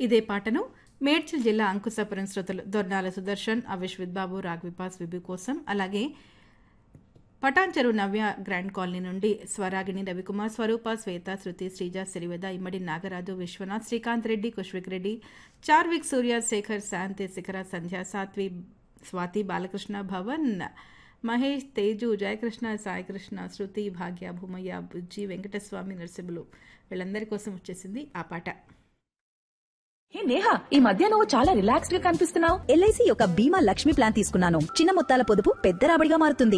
ఇదే పాటను మేడ్చల్ జిల్లా అంకుశాపురం శ్రోతలు దొర్నాల సుదర్శన్ అవిష్ విద్బాబు రాగ్విపాస్ విభు కోసం అలాగే పటాన్చెరు నవ్య గ్రాండ్ కాలనీ నుండి స్వరాగిణి రవికుమార్ స్వరూప శ్వేత శృతి శ్రీజ సిరివేద ఇమ్మడి నాగరాజు విశ్వనాథ్ శ్రీకాంత్ రెడ్డి కుష్విక్ రెడ్డి చార్విక్ సూర్య శేఖర్ శాంతి శిఖర సంధ్య సాత్వి స్వాతి బాలకృష్ణ భవన్ మహేష్ తేజు జయకృష్ణ సాయికృష్ణ శృతి భాగ్య భూమయ్య బుజ్జి వెంకటస్వామి నరసింహులు వీళ్ళందరి కోసం వచ్చేసింది ఆ పాట హే నేహా ఈ మధ్య నువ్వు చాలా రిలాక్స్డ్ గా కనిపిస్తున్నావు ఎల్ఐసి యొక్క బీమా లక్ష్మి ప్లాన్ తీసుకున్నాను చిన్న మొత్తాల పొదుపు పెద్ద రాబడిగా మారుతుంది